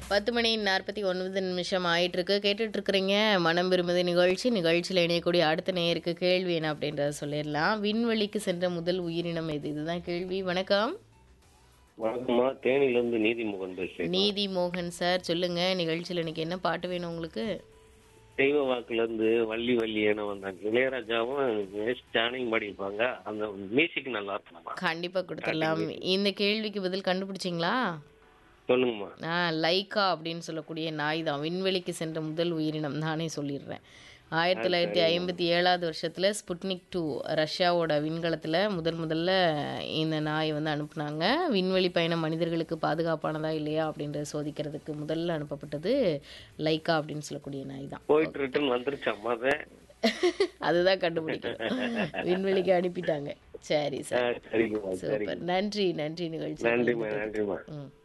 பத்து மணி நாற்பத்தி ஒன்பது நிமிஷம் ஆயிட்டு இருக்கு கேட்டுட்டு இருக்கிறீங்க மனம் விரும்புது நிகழ்ச்சி நிகழ்ச்சியில் இணையக்கூடிய அடுத்த நேயருக்கு கேள்வி என்ன அப்படின்றத சொல்லிடலாம் விண்வெளிக்கு சென்ற முதல் உயிரினம் எது இதுதான் கேள்வி வணக்கம் வணக்கம்மா தேனியிலிருந்து நீதிமுகன் பேசுறேன் நீதி மோகன் சார் சொல்லுங்க நிகழ்ச்சியில் இன்னைக்கு என்ன பாட்டு வேணும் உங்களுக்கு தெய்வ வாக்குல இருந்து வள்ளி வள்ளி என வந்தாங்க இளையராஜாவும் எஸ் ஜானையும் பாடியிருப்பாங்க அந்த மியூசிக் நல்லா இருக்கும்மா கண்டிப்பா கொடுத்துடலாம் இந்த கேள்விக்கு பதில் கண்டுபிடிச்சிங்களா சொல்லுங்கம்மா ஆ லைக்கா அப்படின்னு சொல்லக்கூடிய நாய் தான் விண்வெளிக்கு சென்ற முதல் உயிரினம் நானே சொல்லிடுறேன் ஆயிரத்தி தொள்ளாயிரத்தி ஐம்பத்தி ஏழாவது வருஷத்தில் ஸ்புட்னிக் டூ ரஷ்யாவோட விண்கலத்தில் முதல் முதல்ல இந்த நாய் வந்து அனுப்புனாங்க விண்வெளி பயணம் மனிதர்களுக்கு பாதுகாப்பானதா இல்லையா அப்படின்றத சோதிக்கிறதுக்கு முதல்ல அனுப்பப்பட்டது லைக்கா அப்படின்னு சொல்லக்கூடிய நாய் தான் போயிட்டு ரிட்டர்ன் வந்துருச்சாம்மா அது அதுதான் கண்டுபிடிக்கணும் விண்வெளிக்கு அனுப்பிட்டாங்க சரி ஆ, சார் சரிங்கம்மா சரிங்க சூப்பர் நன்றி நன்றி நிகழ்ச்சி நன்றிம்மா நன்றிம்மா ம்